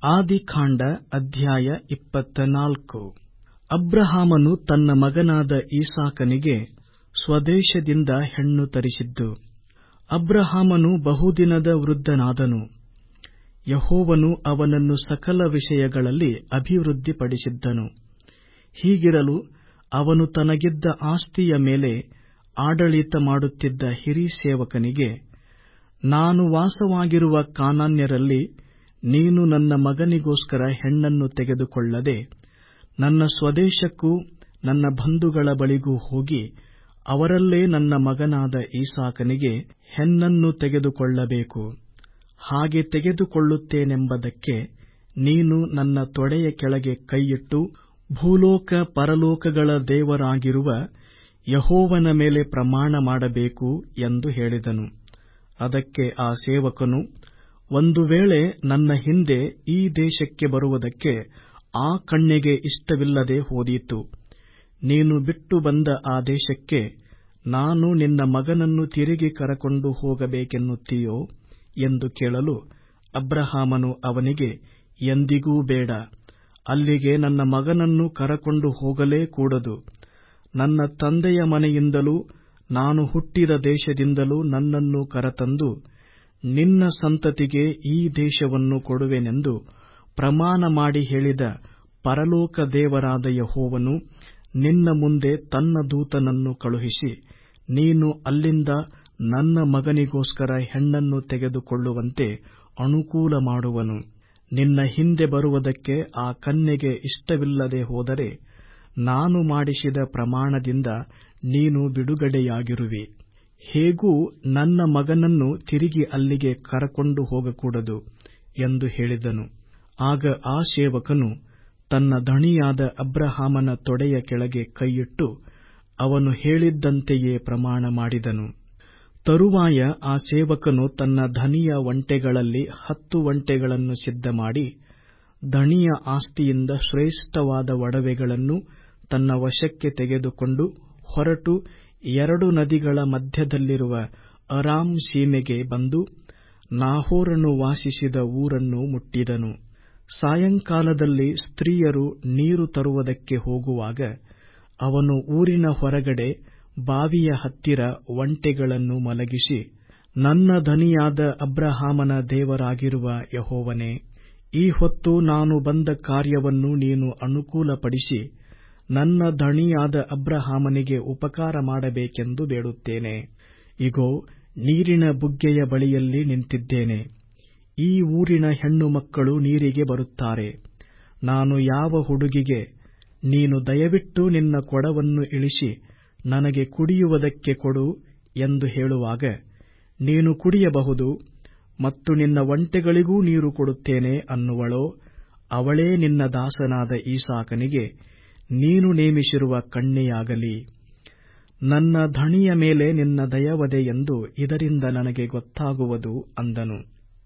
ಆದಿಕಾಂಡ ಅಧ್ಯಾಯ ಇಪ್ಪತ್ತನಾಲ್ಕು ಅಬ್ರಹಾಮನು ತನ್ನ ಮಗನಾದ ಈಸಾಕನಿಗೆ ಸ್ವದೇಶದಿಂದ ಹೆಣ್ಣು ತರಿಸಿದ್ದು ಅಬ್ರಹಾಮನು ಬಹುದಿನದ ವೃದ್ಧನಾದನು ಯೆಹೋವನು ಅವನನ್ನು ಸಕಲ ವಿಷಯಗಳಲ್ಲಿ ಅಭಿವೃದ್ಧಿಪಡಿಸಿದ್ದನು ಹೀಗಿರಲು ಅವನು ತನಗಿದ್ದ ಆಸ್ತಿಯ ಮೇಲೆ ಆಡಳಿತ ಮಾಡುತ್ತಿದ್ದ ಹಿರೀಸೇವಕನಿಗೆ ನಾನು ವಾಸವಾಗಿರುವ ಕಾನಾನ್ಯರಲ್ಲಿ ನೀನು ನನ್ನ ಮಗನಿಗೋಸ್ಕರ ಹೆಣ್ಣನ್ನು ತೆಗೆದುಕೊಳ್ಳದೆ ನನ್ನ ಸ್ವದೇಶಕ್ಕೂ ನನ್ನ ಬಂಧುಗಳ ಬಳಿಗೂ ಹೋಗಿ ಅವರಲ್ಲೇ ನನ್ನ ಮಗನಾದ ಈಸಾಕನಿಗೆ ಹೆಣ್ಣನ್ನು ತೆಗೆದುಕೊಳ್ಳಬೇಕು ಹಾಗೆ ತೆಗೆದುಕೊಳ್ಳುತ್ತೇನೆಂಬುದಕ್ಕೆ ನೀನು ನನ್ನ ತೊಡೆಯ ಕೆಳಗೆ ಕೈಯಿಟ್ಟು ಭೂಲೋಕ ಪರಲೋಕಗಳ ದೇವರಾಗಿರುವ ಯೆಹೋವನ ಮೇಲೆ ಪ್ರಮಾಣ ಮಾಡಬೇಕು ಎಂದು ಹೇಳಿದನು ಅದಕ್ಕೆ ಆ ಸೇವಕನು ಒಂದು ವೇಳೆ ನನ್ನ ಹಿಂದೆ ಈ ದೇಶಕ್ಕೆ ಬರುವುದಕ್ಕೆ ಆ ಕಣ್ಣಿಗೆ ಇಷ್ಟವಿಲ್ಲದೆ ಹೋದೀತು ನೀನು ಬಿಟ್ಟು ಬಂದ ಆ ದೇಶಕ್ಕೆ ನಾನು ನಿನ್ನ ಮಗನನ್ನು ತಿರುಗಿ ಕರಕೊಂಡು ಹೋಗಬೇಕೆನ್ನುತ್ತೀಯೋ ಎಂದು ಕೇಳಲು ಅಬ್ರಹಾಮನು ಅವನಿಗೆ ಎಂದಿಗೂ ಬೇಡ ಅಲ್ಲಿಗೆ ನನ್ನ ಮಗನನ್ನು ಕರಕೊಂಡು ಹೋಗಲೇ ಕೂಡದು ನನ್ನ ತಂದೆಯ ಮನೆಯಿಂದಲೂ ನಾನು ಹುಟ್ಟಿದ ದೇಶದಿಂದಲೂ ನನ್ನನ್ನು ಕರತಂದು ನಿನ್ನ ಸಂತತಿಗೆ ಈ ದೇಶವನ್ನು ಕೊಡುವೆನೆಂದು ಪ್ರಮಾಣ ಮಾಡಿ ಹೇಳಿದ ಪರಲೋಕ ದೇವರಾದ ಯೆಹೋವನು ನಿನ್ನ ಮುಂದೆ ತನ್ನ ದೂತನನ್ನು ಕಳುಹಿಸಿ ನೀನು ಅಲ್ಲಿಂದ ನನ್ನ ಮಗನಿಗೋಸ್ಕರ ಹೆಣ್ಣನ್ನು ತೆಗೆದುಕೊಳ್ಳುವಂತೆ ಅನುಕೂಲ ಮಾಡುವನು ನಿನ್ನ ಹಿಂದೆ ಬರುವುದಕ್ಕೆ ಆ ಕನ್ಯೆಗೆ ಇಷ್ಟವಿಲ್ಲದೆ ಹೋದರೆ ನಾನು ಮಾಡಿಸಿದ ಪ್ರಮಾಣದಿಂದ ನೀನು ಬಿಡುಗಡೆಯಾಗಿರುವಿ ಹೇಗೂ ನನ್ನ ಮಗನನ್ನು ತಿರುಗಿ ಅಲ್ಲಿಗೆ ಕರಕೊಂಡು ಹೋಗಕೂಡದು ಎಂದು ಹೇಳಿದನು ಆಗ ಆ ಸೇವಕನು ತನ್ನ ದಣಿಯಾದ ಅಬ್ರಹಾಮನ ತೊಡೆಯ ಕೆಳಗೆ ಕೈಯಿಟ್ಟು ಅವನು ಹೇಳಿದ್ದಂತೆಯೇ ಪ್ರಮಾಣ ಮಾಡಿದನು ತರುವಾಯ ಆ ಸೇವಕನು ತನ್ನ ಧನಿಯ ಒಂಟೆಗಳಲ್ಲಿ ಹತ್ತು ಒಂಟೆಗಳನ್ನು ಸಿದ್ಧಮಾಡಿ ದಣಿಯ ಆಸ್ತಿಯಿಂದ ಶ್ರೇಷ್ಠವಾದ ಒಡವೆಗಳನ್ನು ತನ್ನ ವಶಕ್ಕೆ ತೆಗೆದುಕೊಂಡು ಹೊರಟು ಎರಡು ನದಿಗಳ ಮಧ್ಯದಲ್ಲಿರುವ ಅರಾಮ್ ಸೀಮೆಗೆ ಬಂದು ನಾಹೋರನು ವಾಸಿಸಿದ ಊರನ್ನು ಮುಟ್ಟಿದನು ಸಾಯಂಕಾಲದಲ್ಲಿ ಸ್ತ್ರೀಯರು ನೀರು ತರುವುದಕ್ಕೆ ಹೋಗುವಾಗ ಅವನು ಊರಿನ ಹೊರಗಡೆ ಬಾವಿಯ ಹತ್ತಿರ ಒಂಟೆಗಳನ್ನು ಮಲಗಿಸಿ ನನ್ನ ಧನಿಯಾದ ಅಬ್ರಹಾಮನ ದೇವರಾಗಿರುವ ಯಹೋವನೇ ಈ ಹೊತ್ತು ನಾನು ಬಂದ ಕಾರ್ಯವನ್ನು ನೀನು ಅನುಕೂಲಪಡಿಸಿ ನನ್ನ ಧಣಿಯಾದ ಅಬ್ರಹಾಮನಿಗೆ ಉಪಕಾರ ಮಾಡಬೇಕೆಂದು ಬೇಡುತ್ತೇನೆ ಇಗೋ ನೀರಿನ ಬುಗ್ಗೆಯ ಬಳಿಯಲ್ಲಿ ನಿಂತಿದ್ದೇನೆ ಈ ಊರಿನ ಹೆಣ್ಣು ಮಕ್ಕಳು ನೀರಿಗೆ ಬರುತ್ತಾರೆ ನಾನು ಯಾವ ಹುಡುಗಿಗೆ ನೀನು ದಯವಿಟ್ಟು ನಿನ್ನ ಕೊಡವನ್ನು ಇಳಿಸಿ ನನಗೆ ಕುಡಿಯುವುದಕ್ಕೆ ಕೊಡು ಎಂದು ಹೇಳುವಾಗ ನೀನು ಕುಡಿಯಬಹುದು ಮತ್ತು ನಿನ್ನ ಒಂಟೆಗಳಿಗೂ ನೀರು ಕೊಡುತ್ತೇನೆ ಅನ್ನುವಳೋ ಅವಳೇ ನಿನ್ನ ದಾಸನಾದ ಈಸಾಕನಿಗೆ ನೀನು ನೇಮಿಸಿರುವ ಕನ್ಯೆಯಾಗಲಿ ನನ್ನ ಧಣಿಯ ಮೇಲೆ ನಿನ್ನ ದಯವದೆ ಎಂದು ಇದರಿಂದ ನನಗೆ ಗೊತ್ತಾಗುವುದು ಅಂದನು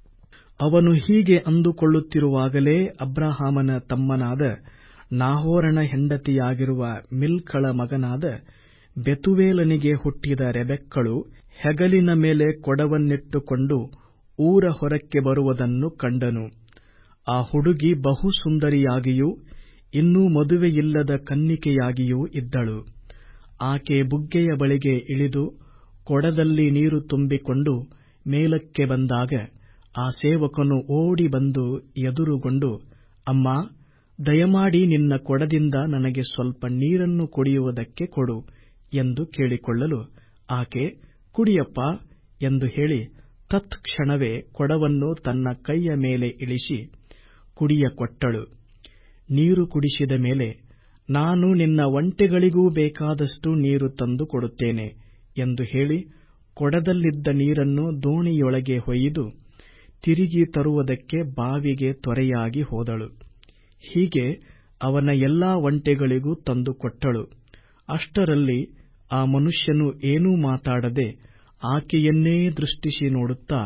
ಅವನು ಹೀಗೆ ಅಂದುಕೊಳ್ಳುತ್ತಿರುವಾಗಲೇ ಅಬ್ರಹಾಮನ ತಮ್ಮನಾದ ನಾಹೋರನ ಹೆಂಡತಿಯಾಗಿರುವ ಮಿಲ್ಕಳ ಮಗನಾದ ಬೆತುವೇಲನಿಗೆ ಹುಟ್ಟಿದ ರೆಬೆಕ್ಕಳು ಹೆಗಲಿನ ಮೇಲೆ ಕೊಡವನ್ನಿಟ್ಟುಕೊಂಡು ಊರ ಹೊರಕ್ಕೆ ಬರುವುದನ್ನು ಕಂಡನು ಆ ಹುಡುಗಿ ಬಹು ಸುಂದರಿಯಾಗಿಯೂ ಇನ್ನೂ ಮದುವೆಯಿಲ್ಲದ ಕನ್ನಿಕೆಯಾಗಿಯೂ ಇದ್ದಳು ಆಕೆ ಬುಗ್ಗೆಯ ಬಳಿಗೆ ಇಳಿದು ಕೊಡದಲ್ಲಿ ನೀರು ತುಂಬಿಕೊಂಡು ಮೇಲಕ್ಕೆ ಬಂದಾಗ ಆ ಸೇವಕನು ಓಡಿ ಬಂದು ಎದುರುಗೊಂಡು ಅಮ್ಮ ದಯಮಾಡಿ ನಿನ್ನ ಕೊಡದಿಂದ ನನಗೆ ಸ್ವಲ್ಪ ನೀರನ್ನು ಕುಡಿಯುವುದಕ್ಕೆ ಕೊಡು ಎಂದು ಕೇಳಿಕೊಳ್ಳಲು ಆಕೆ ಕುಡಿಯಪ್ಪ ಎಂದು ಹೇಳಿ ತತ್ಕ್ಷಣವೇ ಕೊಡವನ್ನು ತನ್ನ ಕೈಯ ಮೇಲೆ ಇಳಿಸಿ ಕುಡಿಯ ಕೊಟ್ಟಳು ನೀರು ಕುಡಿಸಿದ ಮೇಲೆ ನಾನು ನಿನ್ನ ಒಂಟೆಗಳಿಗೂ ಬೇಕಾದಷ್ಟು ನೀರು ತಂದು ಕೊಡುತ್ತೇನೆ ಎಂದು ಹೇಳಿ ಕೊಡದಲ್ಲಿದ್ದ ನೀರನ್ನು ದೋಣಿಯೊಳಗೆ ಹೊಯ್ದು ತಿರುಗಿ ತರುವುದಕ್ಕೆ ಬಾವಿಗೆ ತ್ವರೆಯಾಗಿ ಹೋದಳು ಹೀಗೆ ಅವನ ಎಲ್ಲಾ ಒಂಟೆಗಳಿಗೂ ತಂದು ಕೊಟ್ಟಳು ಅಷ್ಟರಲ್ಲಿ ಆ ಮನುಷ್ಯನು ಏನೂ ಮಾತಾಡದೆ ಆಕೆಯನ್ನೇ ದೃಷ್ಟಿಸಿ ನೋಡುತ್ತಾ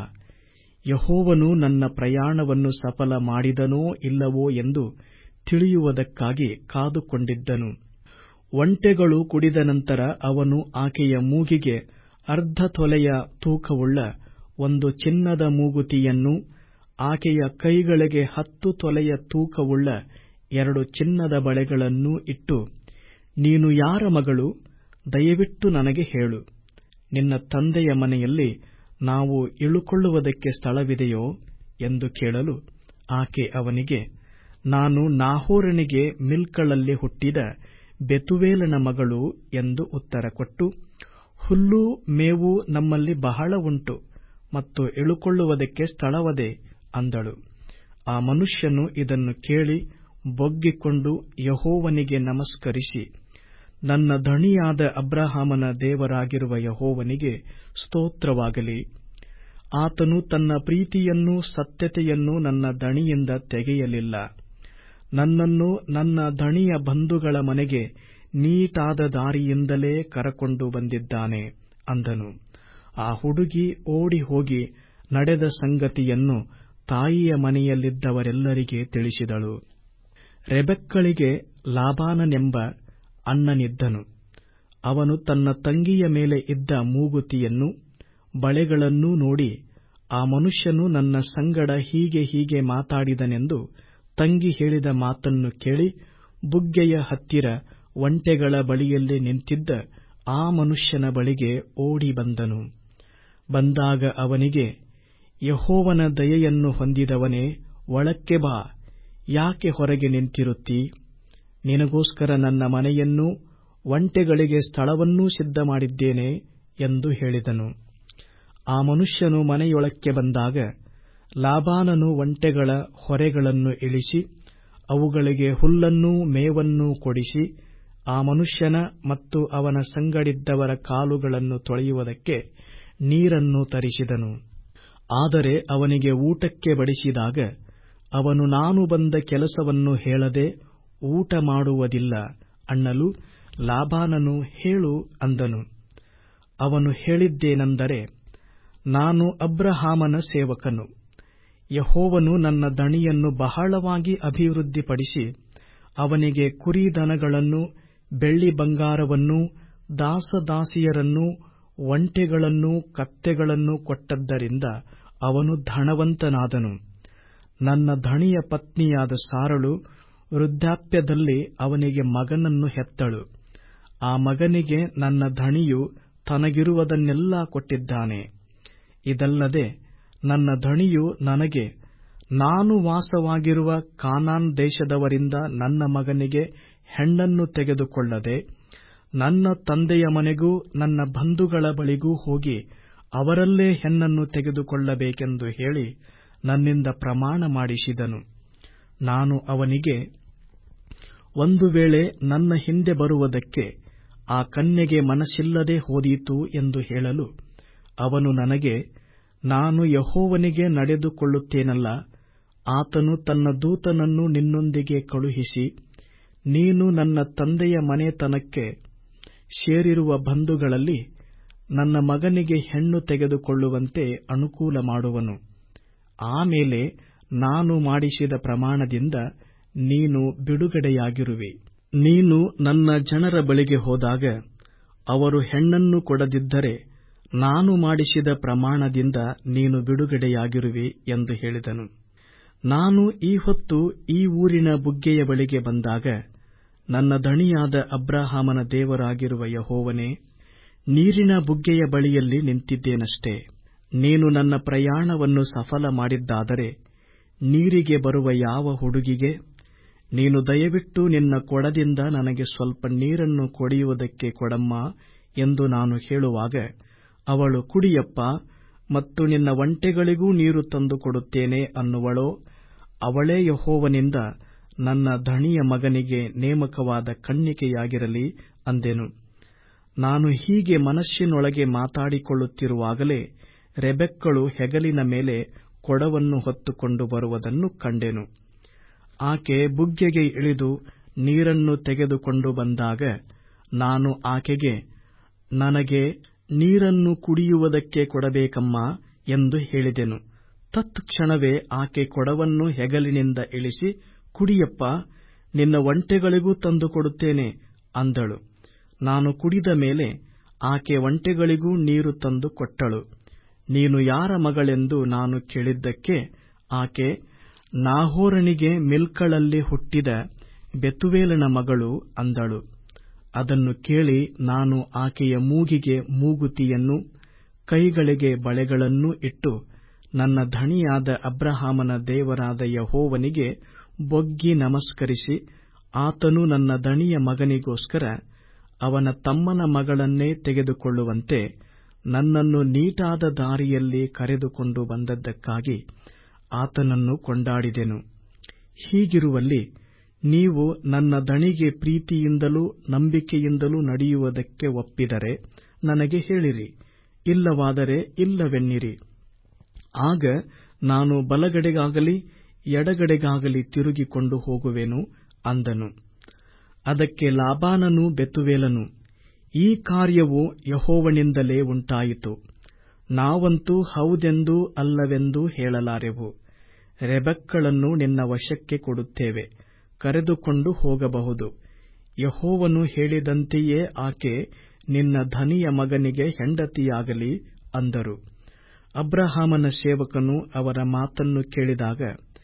ಯಹೋವನು ನನ್ನ ಪ್ರಯಾಣವನ್ನು ಸಫಲ ಮಾಡಿದನೋ ಇಲ್ಲವೋ ಎಂದು ತಿಳಿಯುವುದಕ್ಕಾಗಿ ಕಾದುಕೊಂಡಿದ್ದನು ಒಂಟೆಗಳು ಕುಡಿದ ನಂತರ ಅವನು ಆಕೆಯ ಮೂಗಿಗೆ ಅರ್ಧ ತೊಲೆಯ ತೂಕವುಳ್ಳ ಒಂದು ಚಿನ್ನದ ಮೂಗುತಿಯನ್ನೂ ಆಕೆಯ ಕೈಗಳಿಗೆ ಹತ್ತು ತೊಲೆಯ ತೂಕವುಳ್ಳ ಎರಡು ಚಿನ್ನದ ಬಳೆಗಳನ್ನೂ ಇಟ್ಟು ನೀನು ಯಾರ ಮಗಳು ದಯವಿಟ್ಟು ನನಗೆ ಹೇಳು ನಿನ್ನ ತಂದೆಯ ಮನೆಯಲ್ಲಿ ನಾವು ಇಳುಕೊಳ್ಳುವುದಕ್ಕೆ ಸ್ಥಳವಿದೆಯೋ ಎಂದು ಕೇಳಲು ಆಕೆ ಅವನಿಗೆ ನಾನು ನಾಹೋರನಿಗೆ ಮಿಲ್ಕಳಲ್ಲಿ ಹುಟ್ಟಿದ ಬೆತುವೇಲನ ಮಗಳು ಎಂದು ಉತ್ತರ ಕೊಟ್ಟು ಹುಲ್ಲು ಮೇವು ನಮ್ಮಲ್ಲಿ ಬಹಳ ಉಂಟು ಮತ್ತು ಇಳುಕೊಳ್ಳುವುದಕ್ಕೆ ಸ್ಥಳವದೆ ಅಂದಳು ಆ ಮನುಷ್ಯನು ಇದನ್ನು ಕೇಳಿ ಬೊಗ್ಗಿಕೊಂಡು ಯಹೋವನಿಗೆ ನಮಸ್ಕರಿಸಿ ನನ್ನ ಧಣಿಯಾದ ಅಬ್ರಹಾಮನ ದೇವರಾಗಿರುವ ಯಹೋವನಿಗೆ ಸ್ತೋತ್ರವಾಗಲಿ ಆತನು ತನ್ನ ಪ್ರೀತಿಯನ್ನೂ ಸತ್ಯತೆಯನ್ನೂ ನನ್ನ ದಣಿಯಿಂದ ತೆಗೆಯಲಿಲ್ಲ ನನ್ನನ್ನು ನನ್ನ ದಣಿಯ ಬಂಧುಗಳ ಮನೆಗೆ ನೀಟಾದ ದಾರಿಯಿಂದಲೇ ಕರಕೊಂಡು ಬಂದಿದ್ದಾನೆ ಅಂದನು ಆ ಹುಡುಗಿ ಓಡಿ ಹೋಗಿ ನಡೆದ ಸಂಗತಿಯನ್ನು ತಾಯಿಯ ಮನೆಯಲ್ಲಿದ್ದವರೆಲ್ಲರಿಗೆ ತಿಳಿಸಿದಳು ರೆಬೆಕ್ಕಳಿಗೆ ಲಾಬಾನನೆಂಬ ಅಣ್ಣನಿದ್ದನು ಅವನು ತನ್ನ ತಂಗಿಯ ಮೇಲೆ ಇದ್ದ ಮೂಗುತಿಯನ್ನು ಬಳೆಗಳನ್ನೂ ನೋಡಿ ಆ ಮನುಷ್ಯನು ನನ್ನ ಸಂಗಡ ಹೀಗೆ ಹೀಗೆ ಮಾತಾಡಿದನೆಂದು ತಂಗಿ ಹೇಳಿದ ಮಾತನ್ನು ಕೇಳಿ ಬುಗ್ಗೆಯ ಹತ್ತಿರ ಒಂಟೆಗಳ ಬಳಿಯಲ್ಲಿ ನಿಂತಿದ್ದ ಆ ಮನುಷ್ಯನ ಬಳಿಗೆ ಓಡಿ ಬಂದನು ಬಂದಾಗ ಅವನಿಗೆ ಯಹೋವನ ದಯೆಯನ್ನು ಹೊಂದಿದವನೇ ಒಳಕ್ಕೆ ಬಾ ಯಾಕೆ ಹೊರಗೆ ನಿಂತಿರುತ್ತೀ ನಿನಗೋಸ್ಕರ ನನ್ನ ಮನೆಯನ್ನೂ ಒಂಟೆಗಳಿಗೆ ಸ್ಥಳವನ್ನೂ ಸಿದ್ಧ ಮಾಡಿದ್ದೇನೆ ಎಂದು ಹೇಳಿದನು ಆ ಮನುಷ್ಯನು ಮನೆಯೊಳಕ್ಕೆ ಬಂದಾಗ ಲಾಬಾನನು ಒಂಟೆಗಳ ಹೊರೆಗಳನ್ನು ಇಳಿಸಿ ಅವುಗಳಿಗೆ ಹುಲ್ಲನ್ನೂ ಮೇವನ್ನೂ ಕೊಡಿಸಿ ಆ ಮನುಷ್ಯನ ಮತ್ತು ಅವನ ಸಂಗಡಿದ್ದವರ ಕಾಲುಗಳನ್ನು ತೊಳೆಯುವುದಕ್ಕೆ ನೀರನ್ನು ತರಿಸಿದನು ಆದರೆ ಅವನಿಗೆ ಊಟಕ್ಕೆ ಬಡಿಸಿದಾಗ ಅವನು ನಾನು ಬಂದ ಕೆಲಸವನ್ನು ಹೇಳದೆ ಊಟ ಮಾಡುವುದಿಲ್ಲ ಅನ್ನಲು ಲಾಬಾನನು ಹೇಳು ಅಂದನು ಅವನು ಹೇಳಿದ್ದೇನೆಂದರೆ ನಾನು ಅಬ್ರಹಾಮನ ಸೇವಕನು ಯಹೋವನು ನನ್ನ ದಣಿಯನ್ನು ಬಹಳವಾಗಿ ಅಭಿವೃದ್ಧಿಪಡಿಸಿ ಅವನಿಗೆ ಕುರಿದನಗಳನ್ನೂ ಬೆಳ್ಳಿ ಬಂಗಾರವನ್ನೂ ದಾಸದಾಸಿಯರನ್ನೂ ಒಂಟೆಗಳನ್ನೂ ಕತ್ತೆಗಳನ್ನೂ ಕೊಟ್ಟದ್ದರಿಂದ ಅವನು ಧನವಂತನಾದನು ನನ್ನ ಧಣಿಯ ಪತ್ನಿಯಾದ ಸಾರಳು ವೃದ್ಧಾಪ್ಯದಲ್ಲಿ ಅವನಿಗೆ ಮಗನನ್ನು ಹೆತ್ತಳು ಆ ಮಗನಿಗೆ ನನ್ನ ಧಣಿಯು ತನಗಿರುವುದನ್ನೆಲ್ಲಾ ಕೊಟ್ಟಿದ್ದಾನೆ ಇದಲ್ಲದೆ ನನ್ನ ಧಣಿಯು ನನಗೆ ನಾನು ವಾಸವಾಗಿರುವ ಕಾನಾನ್ ದೇಶದವರಿಂದ ನನ್ನ ಮಗನಿಗೆ ಹೆಣ್ಣನ್ನು ತೆಗೆದುಕೊಳ್ಳದೆ ನನ್ನ ತಂದೆಯ ಮನೆಗೂ ನನ್ನ ಬಂಧುಗಳ ಬಳಿಗೂ ಹೋಗಿ ಅವರಲ್ಲೇ ಹೆಣ್ಣನ್ನು ತೆಗೆದುಕೊಳ್ಳಬೇಕೆಂದು ಹೇಳಿ ನನ್ನಿಂದ ಪ್ರಮಾಣ ಮಾಡಿಸಿದನು ನಾನು ಅವನಿಗೆ ಒಂದು ವೇಳೆ ನನ್ನ ಹಿಂದೆ ಬರುವುದಕ್ಕೆ ಆ ಕನ್ಯೆಗೆ ಮನಸ್ಸಿಲ್ಲದೆ ಹೋದೀತು ಎಂದು ಹೇಳಲು ಅವನು ನನಗೆ ನಾನು ಯಹೋವನಿಗೆ ನಡೆದುಕೊಳ್ಳುತ್ತೇನಲ್ಲ ಆತನು ತನ್ನ ದೂತನನ್ನು ನಿನ್ನೊಂದಿಗೆ ಕಳುಹಿಸಿ ನೀನು ನನ್ನ ತಂದೆಯ ಮನೆತನಕ್ಕೆ ಸೇರಿರುವ ಬಂಧುಗಳಲ್ಲಿ ನನ್ನ ಮಗನಿಗೆ ಹೆಣ್ಣು ತೆಗೆದುಕೊಳ್ಳುವಂತೆ ಅನುಕೂಲ ಮಾಡುವನು ಆಮೇಲೆ ನಾನು ಮಾಡಿಸಿದ ಪ್ರಮಾಣದಿಂದ ನೀನು ಬಿಡುಗಡೆಯಾಗಿರುವಿ ನೀನು ನನ್ನ ಜನರ ಬಳಿಗೆ ಹೋದಾಗ ಅವರು ಹೆಣ್ಣನ್ನು ಕೊಡದಿದ್ದರೆ ನಾನು ಮಾಡಿಸಿದ ಪ್ರಮಾಣದಿಂದ ನೀನು ಬಿಡುಗಡೆಯಾಗಿರುವಿ ಎಂದು ಹೇಳಿದನು ನಾನು ಈ ಹೊತ್ತು ಈ ಊರಿನ ಬುಗ್ಗೆಯ ಬಳಿಗೆ ಬಂದಾಗ ನನ್ನ ದಣಿಯಾದ ಅಬ್ರಹಾಮನ ದೇವರಾಗಿರುವ ಯಹೋವನೇ ನೀರಿನ ಬುಗ್ಗೆಯ ಬಳಿಯಲ್ಲಿ ನಿಂತಿದ್ದೇನಷ್ಟೇ ನೀನು ನನ್ನ ಪ್ರಯಾಣವನ್ನು ಸಫಲ ಮಾಡಿದ್ದಾದರೆ ನೀರಿಗೆ ಬರುವ ಯಾವ ಹುಡುಗಿಗೆ ನೀನು ದಯವಿಟ್ಟು ನಿನ್ನ ಕೊಡದಿಂದ ನನಗೆ ಸ್ವಲ್ಪ ನೀರನ್ನು ಕುಡಿಯುವುದಕ್ಕೆ ಕೊಡಮ್ಮ ಎಂದು ನಾನು ಹೇಳುವಾಗ ಅವಳು ಕುಡಿಯಪ್ಪ ಮತ್ತು ನಿನ್ನ ಒಂಟೆಗಳಿಗೂ ನೀರು ತಂದು ಕೊಡುತ್ತೇನೆ ಅನ್ನುವಳೋ ಅವಳೇ ಯಹೋವನಿಂದ ನನ್ನ ಧಣಿಯ ಮಗನಿಗೆ ನೇಮಕವಾದ ಕನ್ನಿಕೆಯಾಗಿರಲಿ ಅಂದೆನು ನಾನು ಹೀಗೆ ಮನಸ್ಸಿನೊಳಗೆ ಮಾತಾಡಿಕೊಳ್ಳುತ್ತಿರುವಾಗಲೇ ರೆಬೆಕ್ಕಳು ಹೆಗಲಿನ ಮೇಲೆ ಕೊಡವನ್ನು ಹೊತ್ತುಕೊಂಡು ಬರುವುದನ್ನು ಕಂಡೆನು ಆಕೆ ಬುಗ್ಗೆಗೆ ಇಳಿದು ನೀರನ್ನು ತೆಗೆದುಕೊಂಡು ಬಂದಾಗ ನಾನು ಆಕೆಗೆ ನನಗೆ ನೀರನ್ನು ಕುಡಿಯುವುದಕ್ಕೆ ಕೊಡಬೇಕಮ್ಮ ಎಂದು ಹೇಳಿದೆನು ತತ್ಕ್ಷಣವೇ ಆಕೆ ಕೊಡವನ್ನು ಹೆಗಲಿನಿಂದ ಇಳಿಸಿ ಕುಡಿಯಪ್ಪ ನಿನ್ನ ಒಂಟೆಗಳಿಗೂ ತಂದು ಕೊಡುತ್ತೇನೆ ಅಂದಳು ನಾನು ಕುಡಿದ ಮೇಲೆ ಆಕೆ ಒಂಟೆಗಳಿಗೂ ನೀರು ತಂದು ಕೊಟ್ಟಳು ನೀನು ಯಾರ ಮಗಳೆಂದು ನಾನು ಕೇಳಿದ್ದಕ್ಕೆ ಆಕೆ ನಾಹೋರನಿಗೆ ಮಿಲ್ಕಳಲ್ಲಿ ಹುಟ್ಟಿದ ಬೆತುವೇಲನ ಮಗಳು ಅಂದಳು ಅದನ್ನು ಕೇಳಿ ನಾನು ಆಕೆಯ ಮೂಗಿಗೆ ಮೂಗುತಿಯನ್ನು ಕೈಗಳಿಗೆ ಬಳೆಗಳನ್ನೂ ಇಟ್ಟು ನನ್ನ ಧಣಿಯಾದ ಅಬ್ರಹಾಮನ ದೇವರಾದ ಯಹೋವನಿಗೆ ಬೊಗ್ಗಿ ನಮಸ್ಕರಿಸಿ ಆತನು ನನ್ನ ದಣಿಯ ಮಗನಿಗೋಸ್ಕರ ಅವನ ತಮ್ಮನ ಮಗಳನ್ನೇ ತೆಗೆದುಕೊಳ್ಳುವಂತೆ ನನ್ನನ್ನು ನೀಟಾದ ದಾರಿಯಲ್ಲಿ ಕರೆದುಕೊಂಡು ಬಂದದ್ದಕ್ಕಾಗಿ ಆತನನ್ನು ಕೊಂಡಾಡಿದೆನು ಹೀಗಿರುವಲ್ಲಿ ನೀವು ನನ್ನ ದಣಿಗೆ ಪ್ರೀತಿಯಿಂದಲೂ ನಂಬಿಕೆಯಿಂದಲೂ ನಡೆಯುವುದಕ್ಕೆ ಒಪ್ಪಿದರೆ ನನಗೆ ಹೇಳಿರಿ ಇಲ್ಲವಾದರೆ ಇಲ್ಲವೆನ್ನಿರಿ ಆಗ ನಾನು ಬಲಗಡೆಗಾಗಲಿ ಎಡಗಡೆಗಾಗಲಿ ತಿರುಗಿಕೊಂಡು ಹೋಗುವೆನು ಅಂದನು ಅದಕ್ಕೆ ಲಾಬಾನನೂ ಬೆತುವೇಲನು ಈ ಕಾರ್ಯವು ಯಹೋವನಿಂದಲೇ ಉಂಟಾಯಿತು ನಾವಂತೂ ಹೌದೆಂದೂ ಅಲ್ಲವೆಂದೂ ಹೇಳಲಾರೆವು ರೆಬಕ್ಕಳನ್ನು ನಿನ್ನ ವಶಕ್ಕೆ ಕೊಡುತ್ತೇವೆ ಕರೆದುಕೊಂಡು ಹೋಗಬಹುದು ಯಹೋವನು ಹೇಳಿದಂತೆಯೇ ಆಕೆ ನಿನ್ನ ಧನಿಯ ಮಗನಿಗೆ ಹೆಂಡತಿಯಾಗಲಿ ಅಂದರು ಅಬ್ರಹಾಮನ ಸೇವಕನು ಅವರ ಮಾತನ್ನು ಕೇಳಿದಾಗ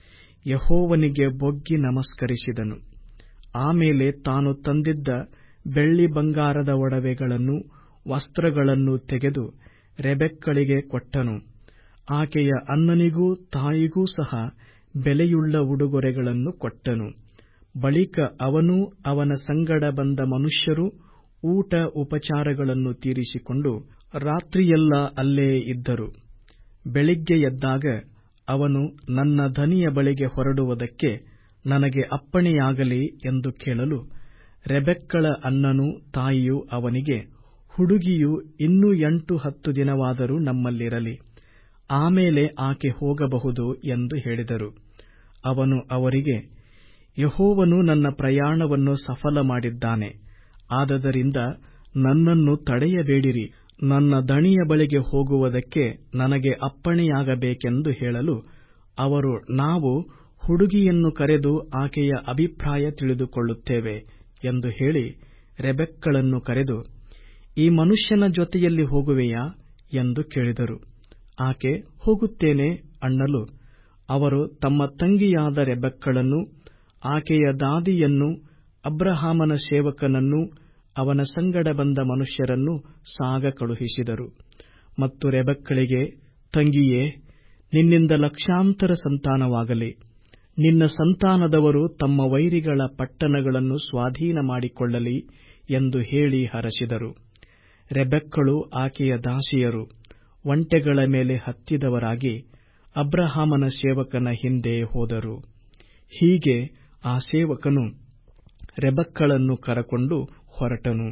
ಯಹೋವನಿಗೆ ಬೊಗ್ಗಿ ನಮಸ್ಕರಿಸಿದನು ಆಮೇಲೆ ತಾನು ತಂದಿದ್ದ ಬೆಳ್ಳಿ ಬಂಗಾರದ ಒಡವೆಗಳನ್ನು ವಸ್ತ್ರಗಳನ್ನು ತೆಗೆದು ರೆಬೆಕ್ಕಳಿಗೆ ಕೊಟ್ಟನು ಆಕೆಯ ಅಣ್ಣನಿಗೂ ತಾಯಿಗೂ ಸಹ ಬೆಲೆಯುಳ್ಳ ಉಡುಗೊರೆಗಳನ್ನು ಕೊಟ್ಟನು ಬಳಿಕ ಅವನೂ ಅವನ ಸಂಗಡ ಬಂದ ಮನುಷ್ಯರು ಊಟ ಉಪಚಾರಗಳನ್ನು ತೀರಿಸಿಕೊಂಡು ರಾತ್ರಿಯೆಲ್ಲ ಅಲ್ಲೇ ಇದ್ದರು ಬೆಳಿಗ್ಗೆ ಎದ್ದಾಗ ಅವನು ನನ್ನ ಧನಿಯ ಬಳಿಗೆ ಹೊರಡುವುದಕ್ಕೆ ನನಗೆ ಅಪ್ಪಣೆಯಾಗಲಿ ಎಂದು ಕೇಳಲು ರೆಬೆಕ್ಕಳ ಅಣ್ಣನೂ ತಾಯಿಯೂ ಅವನಿಗೆ ಹುಡುಗಿಯು ಇನ್ನೂ ಎಂಟು ಹತ್ತು ದಿನವಾದರೂ ನಮ್ಮಲ್ಲಿರಲಿ ಆಮೇಲೆ ಆಕೆ ಹೋಗಬಹುದು ಎಂದು ಹೇಳಿದರು ಅವನು ಅವರಿಗೆ ಯಹೋವನು ನನ್ನ ಪ್ರಯಾಣವನ್ನು ಸಫಲ ಮಾಡಿದ್ದಾನೆ ಆದದರಿಂದ ನನ್ನನ್ನು ತಡೆಯಬೇಡಿರಿ ನನ್ನ ದಣಿಯ ಬಳಿಗೆ ಹೋಗುವುದಕ್ಕೆ ನನಗೆ ಅಪ್ಪಣೆಯಾಗಬೇಕೆಂದು ಹೇಳಲು ಅವರು ನಾವು ಹುಡುಗಿಯನ್ನು ಕರೆದು ಆಕೆಯ ಅಭಿಪ್ರಾಯ ತಿಳಿದುಕೊಳ್ಳುತ್ತೇವೆ ಎಂದು ಹೇಳಿ ರೆಬೆಕ್ಕಳನ್ನು ಕರೆದು ಈ ಮನುಷ್ಯನ ಜೊತೆಯಲ್ಲಿ ಹೋಗುವೆಯಾ ಎಂದು ಕೇಳಿದರು ಆಕೆ ಹೋಗುತ್ತೇನೆ ಅನ್ನಲು ಅವರು ತಮ್ಮ ತಂಗಿಯಾದ ರೆಬೆಕ್ಕಳನ್ನು ಆಕೆಯ ದಾದಿಯನ್ನು ಅಬ್ರಹಾಮನ ಸೇವಕನನ್ನು ಅವನ ಸಂಗಡ ಬಂದ ಮನುಷ್ಯರನ್ನು ಸಾಗ ಕಳುಹಿಸಿದರು ಮತ್ತು ರೆಬೆಕ್ಕಳಿಗೆ ತಂಗಿಯೇ ನಿನ್ನಿಂದ ಲಕ್ಷಾಂತರ ಸಂತಾನವಾಗಲಿ ನಿನ್ನ ಸಂತಾನದವರು ತಮ್ಮ ವೈರಿಗಳ ಪಟ್ಟಣಗಳನ್ನು ಸ್ವಾಧೀನ ಮಾಡಿಕೊಳ್ಳಲಿ ಎಂದು ಹೇಳಿ ಹರಸಿದರು ರೆಬೆಕ್ಕಳು ಆಕೆಯ ದಾಸಿಯರು ಒಂಟೆಗಳ ಮೇಲೆ ಹತ್ತಿದವರಾಗಿ ಅಬ್ರಹಾಮನ ಸೇವಕನ ಹಿಂದೆ ಹೋದರು ಹೀಗೆ ಆ ಸೇವಕನು ರೆಬಕ್ಕಳನ್ನು ಕರಕೊಂಡು ಹೊರಟನು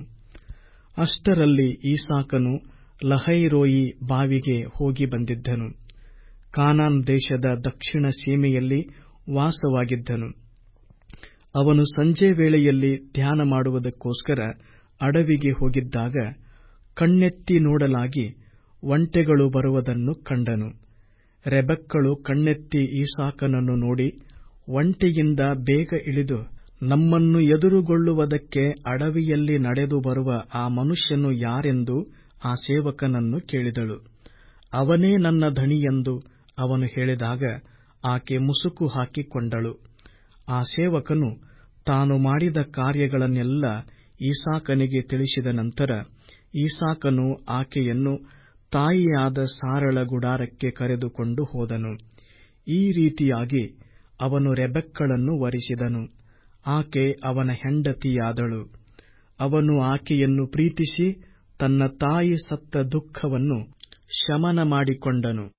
ಅಷ್ಟರಲ್ಲಿ ಈಸಾಕನು ಲಹೈರೋಯಿ ಬಾವಿಗೆ ಹೋಗಿ ಬಂದಿದ್ದನು ಕಾನಾನ್ ದೇಶದ ದಕ್ಷಿಣ ಸೀಮೆಯಲ್ಲಿ ವಾಸವಾಗಿದ್ದನು ಅವನು ಸಂಜೆ ವೇಳೆಯಲ್ಲಿ ಧ್ಯಾನ ಮಾಡುವುದಕ್ಕೋಸ್ಕರ ಅಡವಿಗೆ ಹೋಗಿದ್ದಾಗ ಕಣ್ಣೆತ್ತಿ ನೋಡಲಾಗಿ ಒಂಟೆಗಳು ಬರುವುದನ್ನು ಕಂಡನು ರೆಬೆಕ್ಕಳು ಕಣ್ಣೆತ್ತಿ ಈಸಾಕನನ್ನು ನೋಡಿ ಒಂಟೆಯಿಂದ ಬೇಗ ಇಳಿದು ನಮ್ಮನ್ನು ಎದುರುಗೊಳ್ಳುವುದಕ್ಕೆ ಅಡವಿಯಲ್ಲಿ ನಡೆದು ಬರುವ ಆ ಮನುಷ್ಯನು ಯಾರೆಂದು ಆ ಸೇವಕನನ್ನು ಕೇಳಿದಳು ಅವನೇ ನನ್ನ ಧಣಿಯೆಂದು ಅವನು ಹೇಳಿದಾಗ ಆಕೆ ಮುಸುಕು ಹಾಕಿಕೊಂಡಳು ಆ ಸೇವಕನು ತಾನು ಮಾಡಿದ ಕಾರ್ಯಗಳನ್ನೆಲ್ಲ ಈಸಾಕನಿಗೆ ತಿಳಿಸಿದ ನಂತರ ಈಸಾಕನು ಆಕೆಯನ್ನು ತಾಯಿಯಾದ ಸಾರಳ ಗುಡಾರಕ್ಕೆ ಕರೆದುಕೊಂಡು ಹೋದನು ಈ ರೀತಿಯಾಗಿ ಅವನು ರೆಬೆಕ್ಕಳನ್ನು ವರಿಸಿದನು ಆಕೆ ಅವನ ಹೆಂಡತಿಯಾದಳು ಅವನು ಆಕೆಯನ್ನು ಪ್ರೀತಿಸಿ ತನ್ನ ತಾಯಿ ಸತ್ತ ದುಃಖವನ್ನು ಶಮನ ಮಾಡಿಕೊಂಡನು